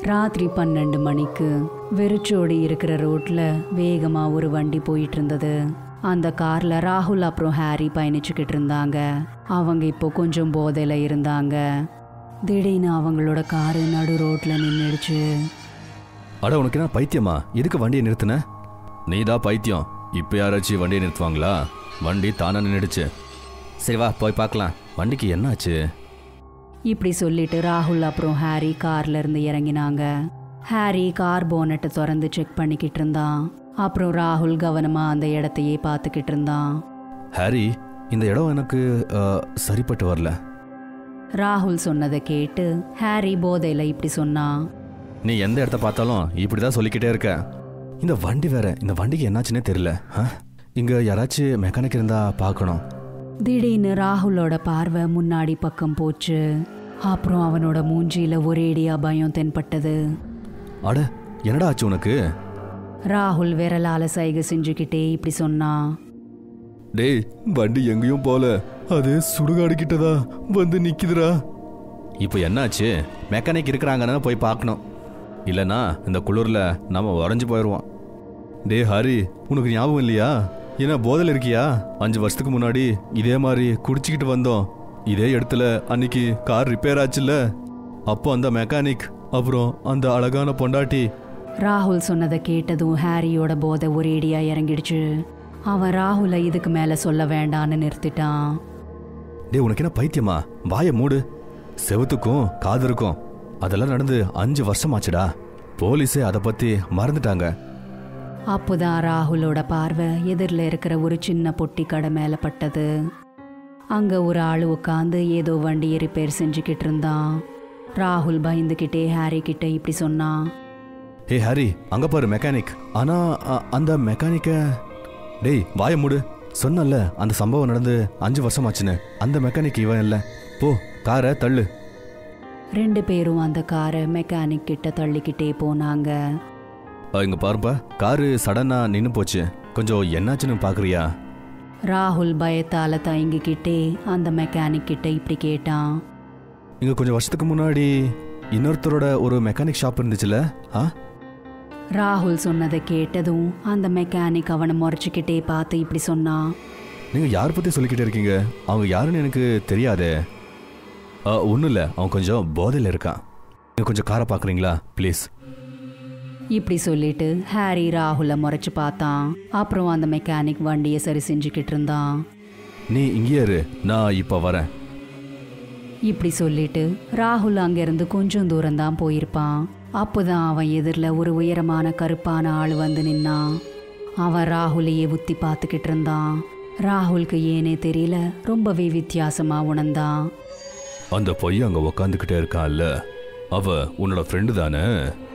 ராத்திரி பன்னெண்டு மணிக்கு வெறிச்சோடி இருக்கிற ரோட்ல வேகமா ஒரு வண்டி போயிட்டு இருந்தது அந்த கார்ல ராகுல் அப்புறம் ஹாரி பயணிச்சுக்கிட்டு இருந்தாங்க அவங்க இப்போ கொஞ்சம் போதையில இருந்தாங்க திடீர்னு அவங்களோட காரு நடு ரோட்ல நின்றுடுச்சு அட உனக்கு என்ன பைத்தியமா எதுக்கு வண்டியை நிறுத்தின நீ தான் பைத்தியம் இப்போ யாராச்சும் வண்டியை நிறுத்துவாங்களா வண்டி தானா நின்றுடுச்சு சரி வா போய் பார்க்கலாம் வண்டிக்கு என்னாச்சு இப்படி சொல்லிட்டு ராகுல் அப்புறம் ஹாரி கார்ல இருந்து இறங்கினாங்க ஹாரி கார் போனட்டை திறந்து செக் பண்ணிக்கிட்டு இருந்தான் அப்புறம் ராகுல் கவனமா அந்த இடத்தையே பார்த்துக்கிட்டு இருந்தான் ஹாரி இந்த இடம் எனக்கு அஹ், சரிப்பட்டு வரல ராகுல் சொன்னதை கேட்டு ஹாரி போதையில இப்படி சொன்னான் நீ எந்த இடத்த பார்த்தாலும் இப்படி தான் சொல்லிக்கிட்டே இருக்க இந்த வண்டி வேற இந்த வண்டிக்கு என்னாச்சுன்னே தெரியல ஆ? இங்க யாராச்சும் மெக்கானிக் இருந்தா பார்க்கணும் திடீர்னு ராகுலோட பார்வை முன்னாடி பக்கம் போச்சு அப்புறம் அவனோட மூஞ்சியில ஒரேடியா பயம் தென்பட்டது அட என்னடா ஆச்சு உனக்கு ராகுல் விரலால சைகை செஞ்சுக்கிட்டே இப்படி சொன்னான் டேய் வண்டி எங்கேயும் போல அது சுடுகாடு கிட்டதா வந்து நிக்குதுடா இப்போ என்னாச்சு மெக்கானிக் இருக்கிறாங்கன்னு போய் பார்க்கணும் இல்லனா இந்த குளிர்ல நாம உறைஞ்சு போயிடுவோம் டேய் ஹரி உனக்கு ஞாபகம் இல்லையா என்ன போதையில் இருக்கியா அஞ்சு வருஷத்துக்கு முன்னாடி இதே மாதிரி குடிச்சிக்கிட்டு வந்தோம் இதே இடத்துல அன்னைக்கு கார் ரிப்பேர் ஆச்சுல்ல அப்போ அந்த மெக்கானிக் அப்புறம் அந்த அழகான பொண்டாட்டி ராகுல் சொன்னதை கேட்டதும் ஹாரியோட போதை ஒரேடியா இறங்கிடுச்சு அவன் ராகுலை இதுக்கு மேல சொல்ல வேண்டான்னு நிறுத்திட்டான் டேய் உனக்கு என்ன பைத்தியமா வாயை மூடு செவுத்துக்கும் காதருக்கும் அதெல்லாம் நடந்து அஞ்சு வருஷம் ஆச்சுடா போலீஸே அதை பத்தி மறந்துட்டாங்க அப்போதான் ராகுலோட பார்வை எதிரில் இருக்கிற ஒரு சின்ன பொட்டி கடை மேலே பட்டது அங்க ஒரு ஆள் உட்காந்து ஏதோ வண்டியை ரிப்பேர் செஞ்சுக்கிட்டு இருந்தான் ராகுல் பயந்துக்கிட்டே ஹாரி கிட்ட இப்படி சொன்னான் ஹே ஹாரி அங்க பாரு மெக்கானிக் ஆனா அ- அந்த மெக்கானிக்க டேய் வாயை மூடு சொன்னல அந்த சம்பவம் நடந்து அஞ்சு வருஷம் ஆச்சுன்னு அந்த மெக்கானிக் இவன் இல்ல போ காரை தள்ளு ரெண்டு பேரும் அந்த காரை மெக்கானிக் கிட்ட தள்ளிக்கிட்டே போனாங்க அ, இங்க பாருப்பா காரு சடனா நின்னு போச்சு கொஞ்சம் என்னாச்சுன்னு பாக்குறியா ராகுல் பயத்தால தயங்கிக்கிட்டே அந்த மெக்கானிக் கிட்ட இப்படி கேட்டான் இங்க கொஞ்சம் வருஷத்துக்கு முன்னாடி இன்னொருத்தரோட ஒரு மெக்கானிக் ஷாப் இருந்துச்சுல ஆ ராகுல் சொன்னதை கேட்டதும் அந்த மெக்கானிக் அவனை முறைச்சிக்கிட்டே பார்த்து இப்படி சொன்னான் நீங்க யார் பத்தி சொல்லிக்கிட்டே இருக்கீங்க அவங்க யாருன்னு எனக்கு தெரியாதே ஒன்றும் இல்லை அவன் கொஞ்சம் போதையில் இருக்கான் நீங்க கொஞ்சம் காரை பார்க்குறீங்களா ப்ளீஸ் இப்படி சொல்லிட்டு ஹாரி ராகுலை முறைச்சு பார்த்தான் அப்புறம் அந்த மெக்கானிக் வண்டியை சரி செஞ்சுக்கிட்டு இருந்தான் நீ இங்கேயே இரு நான் இப்போ வரேன் இப்படி சொல்லிட்டு ராகுல் அங்கிருந்து கொஞ்சம் தூரம் தான் போயிருப்பான் அப்போதான் அவன் எதிரில் ஒரு உயரமான கருப்பான ஆள் வந்து நின்னான் அவன் ராகுலையே உத்தி பார்த்துக்கிட்டு இருந்தான் ராகுலுக்கு ஏனே தெரியல ரொம்பவே வித்தியாசமா உணர்ந்தான் அந்த பையன் அங்கே உக்காந்துக்கிட்டே இருக்கான்ல அவ உன்னோட ஃப்ரெண்டு தானே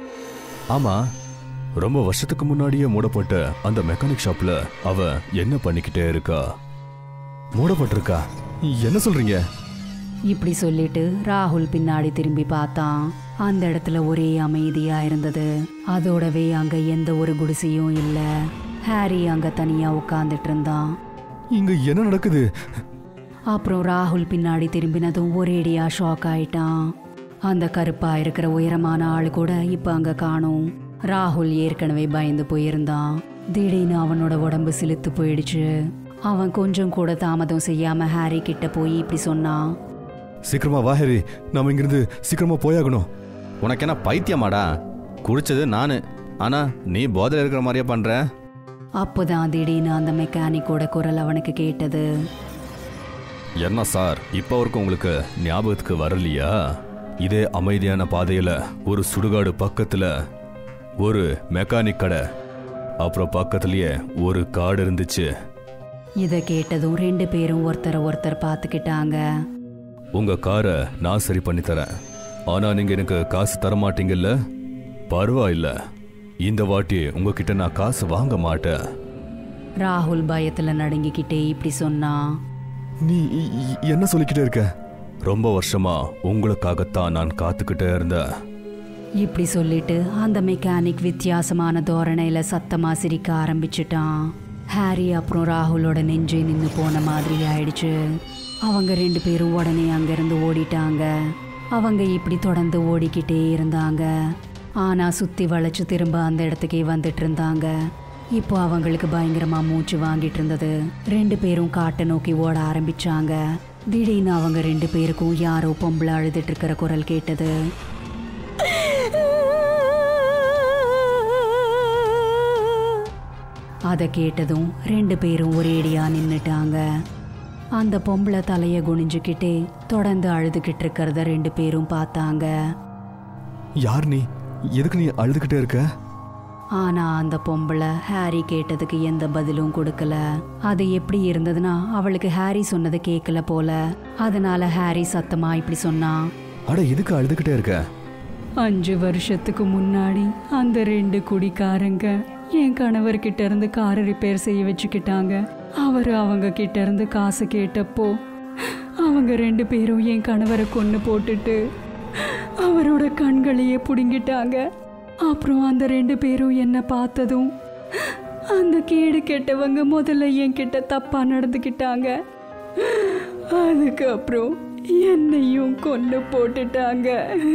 ஆமா ரொம்ப வருஷத்துக்கு முன்னாடியே மூடப்பட்ட அந்த மெக்கானிக் ஷாப்ல அவ என்ன பண்ணிக்கிட்டே இருக்கா மூடப்பட்டிருக்கா என்ன சொல்றீங்க இப்படி சொல்லிட்டு ராகுல் பின்னாடி திரும்பி பார்த்தான் அந்த இடத்துல ஒரே அமைதியா இருந்தது அதோடவே அங்க எந்த ஒரு குடிசையும் இல்ல ஹாரி அங்க தனியா உட்கார்ந்துட்டு இருந்தான் இங்க என்ன நடக்குது அப்புறம் ராகுல் பின்னாடி திரும்பினதும் ஒரேடியா ஷாக் ஆயிட்டான் அந்த கருப்பா இருக்கிற உயரமான ஆள் கூட இப்ப அங்க காணோம் ராகுல் ஏற்கனவே பயந்து போயிருந்தான் திடீர்னு அவனோட உடம்பு சிலுத்து போயிடுச்சு அவன் கொஞ்சம் கூட தாமதம் செய்யாம ஹாரி கிட்ட போய் இப்படி சொன்னான் சீக்கிரமா வா ஹரி நாம இங்கிருந்து சீக்கிரமா போயாகணும் உனக்கு என்ன பைத்தியமாடா குடிச்சது நானு ஆனா நீ போதையில் இருக்கிற மாதிரியே பண்ற அப்போதான் திடீர்னு அந்த மெக்கானிக்கோட குரல் அவனுக்கு கேட்டது என்ன சார் இப்போ வரைக்கும் உங்களுக்கு ஞாபகத்துக்கு வரலையா இதே அமைதியான பாதையில ஒரு சுடுகாடு பக்கத்துல ஒரு மெக்கானிக் கடை அப்புறம் பக்கத்துலயே ஒரு காடு இருந்துச்சு இதை கேட்டதும் ரெண்டு பேரும் ஒருத்தரை ஒருத்தர் பார்த்துக்கிட்டாங்க உங்க காரை நான் சரி பண்ணி தரேன் ஆனா நீங்க எனக்கு காசு தர மாட்டீங்கல்ல பரவாயில்ல இந்த வாட்டி உங்ககிட்ட நான் காசு வாங்க மாட்டேன் ராகுல் பயத்துல நடுங்கிக்கிட்டே இப்படி சொன்னான் நீ என்ன சொல்லிக்கிட்டே இருக்க ரொம்ப வருஷமா உங்களுக்காகத்தான் நான் காத்துக்கிட்டே இருந்தேன் இப்படி சொல்லிட்டு அந்த மெக்கானிக் வித்தியாசமான தோரணையில சத்தமா சிரிக்க ஆரம்பிச்சிட்டான் ஹாரி அப்புறம் ராகுலோட நெஞ்சே நின்று போன மாதிரி ஆயிடுச்சு அவங்க ரெண்டு பேரும் உடனே அங்கிருந்து ஓடிட்டாங்க அவங்க இப்படி தொடர்ந்து ஓடிக்கிட்டே இருந்தாங்க ஆனா சுத்தி வளைச்சு திரும்ப அந்த இடத்துக்கே வந்துட்டு இருந்தாங்க இப்போ அவங்களுக்கு பயங்கரமா மூச்சு வாங்கிட்டு இருந்தது ரெண்டு பேரும் காட்டை நோக்கி ஓட ஆரம்பிச்சாங்க திடீர்னு அவங்க ரெண்டு பேருக்கும் யாரோ பொம்பளை அழுதுட்டு இருக்கிற குரல் கேட்டது அதை கேட்டதும் ரெண்டு பேரும் ஒரேடியா நின்னுட்டாங்க அந்த பொம்பளை தலைய குனிஞ்சுக்கிட்டே தொடர்ந்து அழுதுகிட்டு இருக்கிறத ரெண்டு பேரும் பார்த்தாங்க யார் நீ எதுக்கு நீ அழுதுகிட்டே இருக்க ஆனா அந்த பொம்பளை ஹாரி கேட்டதுக்கு எந்த பதிலும் கொடுக்கல அது எப்படி இருந்ததுன்னா அவளுக்கு ஹாரி சொன்னதை கேட்கல போல அதனால ஹாரி சத்தமா இப்படி சொன்னான் அட எதுக்கு அழுதுகிட்டே இருக்க அஞ்சு வருஷத்துக்கு முன்னாடி அந்த ரெண்டு குடிக்காரங்க என் கணவர்கிட்ட இருந்து காரை ரிப்பேர் செய்ய வச்சுக்கிட்டாங்க அவர் அவங்க கிட்ட இருந்து காசு கேட்டப்போ அவங்க ரெண்டு பேரும் என் கணவரை கொன்று போட்டுட்டு அவரோட கண்களையே பிடுங்கிட்டாங்க அப்புறம் அந்த ரெண்டு பேரும் என்ன பார்த்ததும் அந்த கேடு கெட்டவங்க முதல்ல என்கிட்ட தப்பா நடந்துக்கிட்டாங்க அதுக்கப்புறம் என்னையும் கொண்டு போட்டுட்டாங்க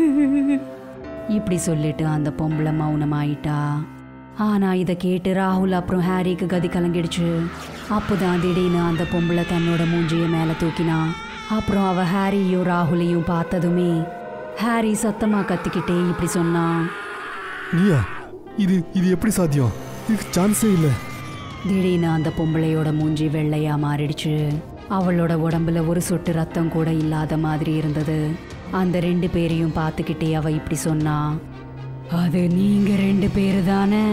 இப்படி சொல்லிட்டு அந்த பொம்பளை மௌனமாயிட்டா ஆனா இதை கேட்டு ராகுல் அப்புறம் ஹாரிக்கு கதி கலங்கிடுச்சு அப்போதான் திடீர்னு அந்த பொம்பளை தன்னோட மூஞ்சிய மேல தூக்கினா அப்புறம் அவ ஹாரியும் ராகுலையும் பார்த்ததுமே ஹாரி சத்தமா கத்திக்கிட்டே இப்படி சொன்னான் நீயா இது இது எப்படி சாத்தியம் இதுக்கு சான்ஸே இல்லை திடீர்னு அந்த பொம்பளையோட மூஞ்சி வெள்ளையா மாறிடுச்சு அவளோட உடம்புல ஒரு சொட்டு ரத்தம் கூட இல்லாத மாதிரி இருந்தது அந்த ரெண்டு பேரையும் பார்த்துக்கிட்டே அவ இப்படி சொன்னா அது நீங்க ரெண்டு பேரு தானே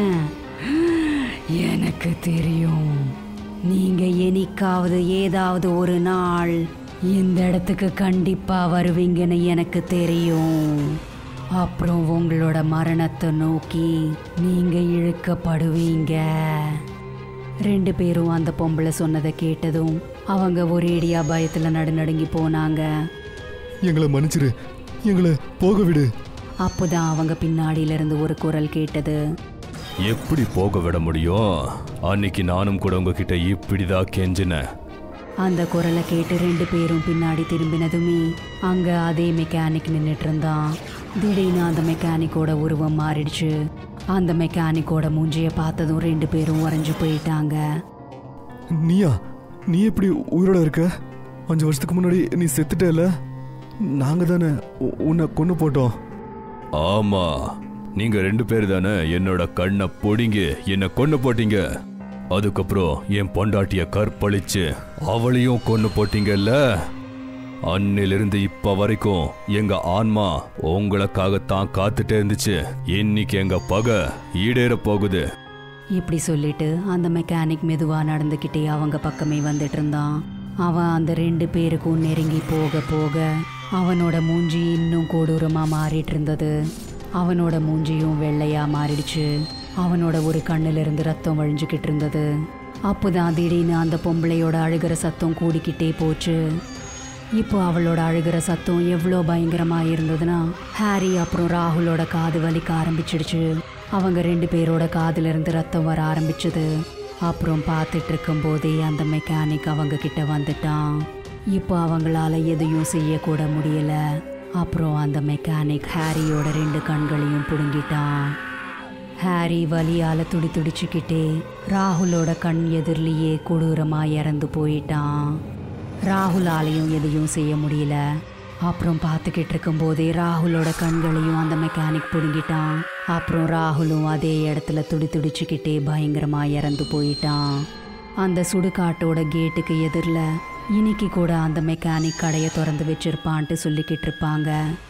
எனக்கு தெரியும் நீங்க என்னைக்காவது ஏதாவது ஒரு நாள் இந்த இடத்துக்கு கண்டிப்பா வருவீங்கன்னு எனக்கு தெரியும் அப்புறம் உங்களோட மரணத்தை நோக்கி நீங்க இழுக்கப்படுவீங்க ரெண்டு பேரும் அந்த பொம்பளை சொன்னதை கேட்டதும் அவங்க ஒரேடியா பயத்துல நடுநடுங்கி போனாங்க எங்களை மன்னிச்சிரு எங்களை போக விடு அப்போதான் அவங்க பின்னாடியில இருந்து ஒரு குரல் கேட்டது எப்படி போக விட முடியும் அன்னைக்கு நானும் கூட உங்ககிட்ட இப்படிதான் கெஞ்சினேன் அந்த குரலை கேட்டு ரெண்டு பேரும் பின்னாடி திரும்பினதுமே அங்க அதே மெக்கானிக் நின்னுட்டு இருந்தான் திடீர்னு அந்த மெக்கானிக்கோட உருவம் மாறிடுச்சு அந்த மெக்கானிக்கோட மூஞ்சிய பார்த்ததும் ரெண்டு பேரும் உறைஞ்சு போயிட்டாங்க நீயா நீ எப்படி உயிரோட இருக்க அஞ்சு வருஷத்துக்கு முன்னாடி நீ செத்துட்டேல நாங்க தானே உ- உன்னை கொண்டு போட்டோம் ஆமா நீங்க ரெண்டு பேர் தானே என்னோட கண்ணை பொடிங்க என்ன கொண்டு போட்டீங்க அதுக்கப்புறம் என் பொண்டாட்டிய கற்பழிச்சு அவளையும் கொண்டு போட்டீங்கல்ல அன்னிலிருந்து இப்ப வரைக்கும் எங்க ஆன்மா உங்களுக்காகத்தான் காத்துட்டே இருந்துச்சு இன்னைக்கு எங்க பகை ஈடேற போகுது இப்படி சொல்லிட்டு அந்த மெக்கானிக் மெதுவா நடந்துக்கிட்டே அவங்க பக்கமே வந்துட்டு இருந்தான் அவன் அந்த ரெண்டு பேருக்கும் நெருங்கி போக போக அவனோட மூஞ்சி இன்னும் கொடூரமா மாறிட்டு இருந்தது அவனோட மூஞ்சியும் வெள்ளையா மாறிடுச்சு அவனோட ஒரு கண்ணுல இருந்து ரத்தம் வழிஞ்சுக்கிட்டு இருந்தது அப்போதான் திடீர்னு அந்த பொம்பளையோட அழுகிற சத்தம் கூடிக்கிட்டே போச்சு இப்போ அவளோட அழுகிற சத்தம் எவ்வளோ பயங்கரமா இருந்ததுன்னா ஹாரி அப்புறம் ராகுலோட காது வலிக்க ஆரம்பிச்சிடுச்சு அவங்க ரெண்டு பேரோட காதுல இருந்து ரத்தம் வர ஆரம்பிச்சது அப்புறம் பார்த்துட்டு இருக்கும் போதே அந்த மெக்கானிக் அவங்க கிட்ட வந்துட்டான் இப்போ அவங்களால எதையும் செய்யக்கூட முடியல அப்புறம் அந்த மெக்கானிக் ஹாரியோட ரெண்டு கண்களையும் பிடுங்கிட்டான் ஹாரி வலியால துடி துடிச்சுக்கிட்டே ராகுலோட கண் எதிரிலேயே கொடூரமா இறந்து போயிட்டான் ராகுலாலையும் எதையும் செய்ய முடியல அப்புறம் பார்த்துக்கிட்டு இருக்கும்போதே ராகுலோட கண்களையும் அந்த மெக்கானிக் பிடுங்கிட்டான் அப்புறம் ராகுலும் அதே இடத்துல துடி துடிச்சுக்கிட்டே பயங்கரமா இறந்து போயிட்டான் அந்த சுடுகாட்டோட கேட்டுக்கு எதிரில் இன்னைக்கு கூட அந்த மெக்கானிக் கடையை திறந்து வச்சிருப்பான்ட்டு சொல்லிக்கிட்டு இருப்பாங்க